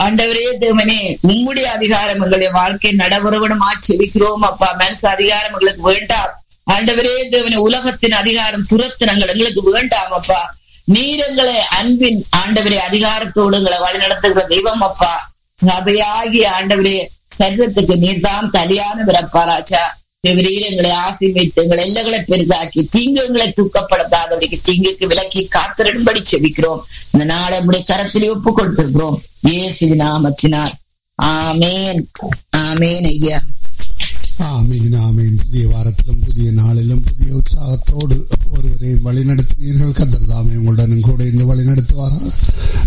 ஆண்டவரே தேவனே உம்முடைய அதிகாரம் எங்களுடைய வாழ்க்கை நடவரவனமா செவிக்கிறோம் அப்பா மனசு அதிகாரம் எங்களுக்கு வேண்டாம் ஆண்டவரே தேவனே உலகத்தின் அதிகாரம் துரத்தினங்கள் எங்களுக்கு வேண்டாம் அப்பா நீர் எங்களை அன்பின் ஆண்டவரே அதிகாரத்தோடு எங்களை வழி நடத்துகிற தெய்வம் அப்பா சபையாகிய ஆண்டவரே சர்வத்துக்கு நீர் தான் தலையானவர் அப்பா ராஜா தேவரீர் எங்களை ஆசீர்வைத்து எங்களை எல்லைகளை பெரிதாக்கி தீங்கு எங்களை தூக்கப்படுத்தாதவருக்கு தீங்குக்கு விலக்கி காத்திரும்படி செபிக்கிறோம் இந்த நாளை நம்முடைய கரத்திலே ஒப்பு கொடுத்திருக்கிறோம் இயேசு நாமத்தினார் ஆமேன் ஆமேன் ஐயா ஆமீன் ஆமீன் புதிய வாரத்திலும் புதிய நாளிலும் புதிய உற்சாகத்தோடு ஒருவரை வழிநடத்தினீர்கள் கந்தர் தாமே உங்களுடன் கூட இருந்து வழிநடத்துவாரா